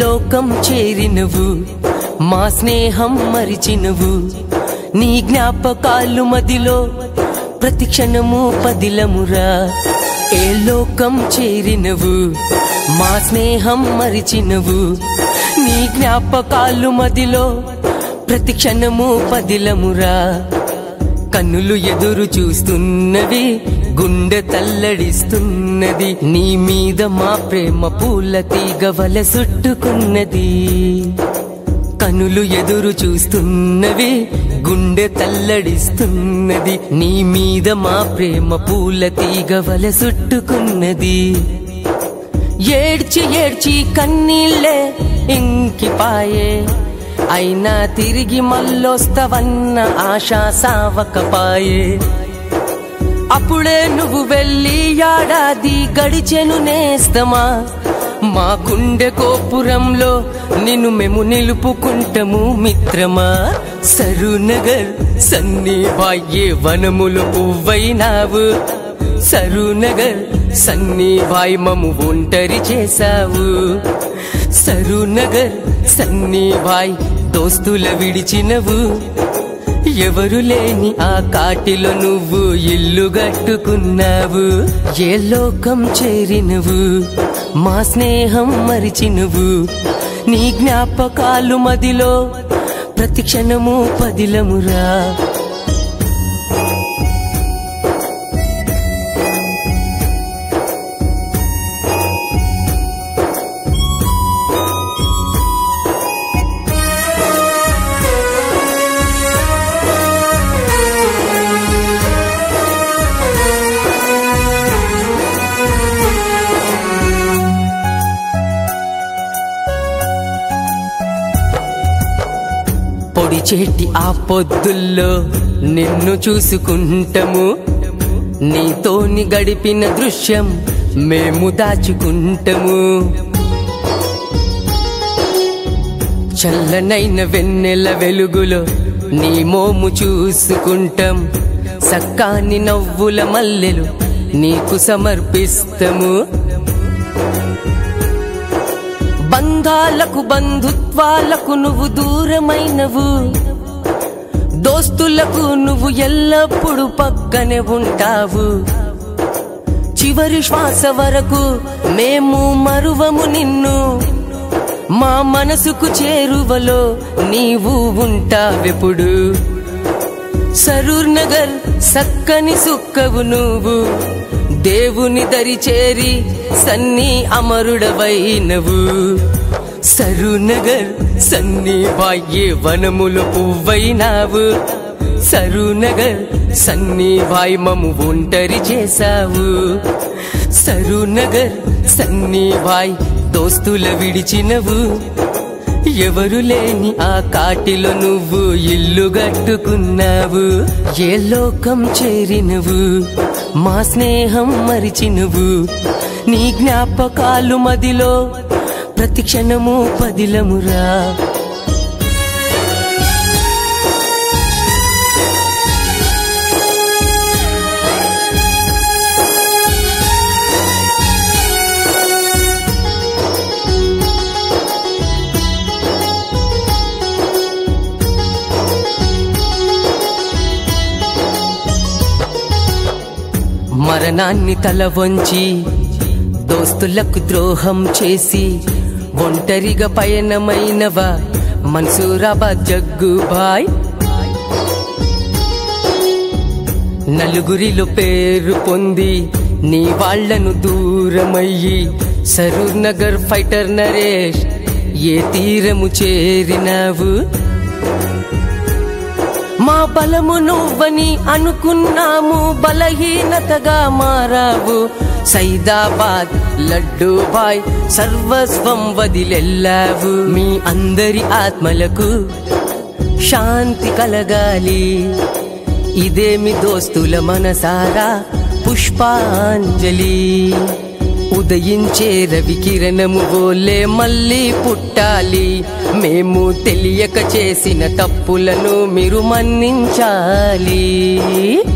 లోకం చేరినవు మా స్నేహం మరిచినవు నీ జ్ఞాపకాలు మదిలో ప్రతి క్షణము పదిలమురా ఏ లోకం చేరినవు మా స్నేహం మరిచినవు నీ జ్ఞాపకాలు మదిలో ప్రతి క్షణము పదిలమురా కన్నులు ఎదురు చూస్తున్నవి గుండె తల్లడిస్తున్నది నీ మీద మా ప్రేమ పూల తీగ వల చుట్టుకున్నది కనులు ఎదురు చూస్తున్నవి గుండె తల్లడిస్తున్నది నీ మీద మా ప్రేమ పూల తీగ వల చుట్టుకున్నది ఏడ్చి ఏడ్చి కన్నీళ్ళే ఇంకిపాయే అయినా తిరిగి మళ్ళొస్తవన్న ఆశ సావకపాయే అప్పుడే నువ్వు వెళ్ళి ఏడాది గడిచెను నేస్తమా మా గుండె గోపురంలో నిన్ను మేము నిలుపుకుంటాము మిత్రమా సరునగర్ సన్నీ బాయ్యే వనములు పువ్వైనావు సరునగర్ సన్నీ బాయ్ మము ఒంటరి చేశావు సరునగర్ సన్నీ బాయ్ దోస్తుల విడిచినవు ఎవరు లేని ఆ కాటిలో నువ్వు ఇల్లు గట్టుకున్నావు ఏ లోకం చేరినవు మా స్నేహం మరిచినవు నీ జ్ఞాపకాలు మదిలో ప్రతి క్షణము పదిలమురా పొడి చేటి ఆ పొద్దుల్లో నిన్ను చూసుకుంటాము నీతోని గడిపిన దృశ్యం మేము దాచుకుంటాము చల్లనైన వెన్నెల వెలుగులో నీ మోము చూసుకుంటాం సక్కాని నవ్వుల మల్లెలు నీకు సమర్పిస్తాము బంధాలకు బంధుత్వాలకు నువ్వు దూరమైనవు దోస్తులకు నువ్వు ఎల్లప్పుడూ పక్కనే ఉంటావు చివరి శ్వాస వరకు మేము మరువము నిన్ను మా మనసుకు చేరువలో నీవు ఉంటావెప్పుడు సరూర్ నగర్ సక్కని సుక్కవు నువ్వు దేవుని దరి చేరి సన్ని అమరుడవైనవు సరునగర్ సన్ని బాయ్యే వనములు పువ్వైనావు సరునగర్ సన్ని బాయ్ మము ఒంటరి చేశావు సరునగర్ సన్ని బాయ్ దోస్తుల విడిచినవు ఎవరు లేని ఆ కాటిలో నువ్వు ఇల్లు గట్టుకున్నావు ఏ లోకం చేరినవు మా స్నేహం మరిచినవు నీ జ్ఞాపకాలు మదిలో ప్రతి క్షణము పదిలమురా మరణాన్ని తల వంచి దోస్తులకు ద్రోహం చేసి ఒంటరిగా పయనమైనవా మన్సూరాబాద్ జగ్గుబాయ్ నలుగురిలో పేరు పొంది నీ వాళ్లను దూరమయ్యి సరూర్ నగర్ ఫైటర్ నరేష్ ఏ తీరము చేరినావు మా బలము నువ్వని అనుకున్నాము బలహీనతగా మారావు సైదాబాద్ లడ్డు బాయ్ సర్వస్వం వదిలెల్లావు మీ అందరి ఆత్మలకు శాంతి కలగాలి ఇదేమి దోస్తుల మనసారా పుష్పాంజలి ఉదయించే రవి కిరణము బోలే మళ్ళీ పుట్టాలి మేము తెలియక చేసిన తప్పులను మీరు మన్నించాలి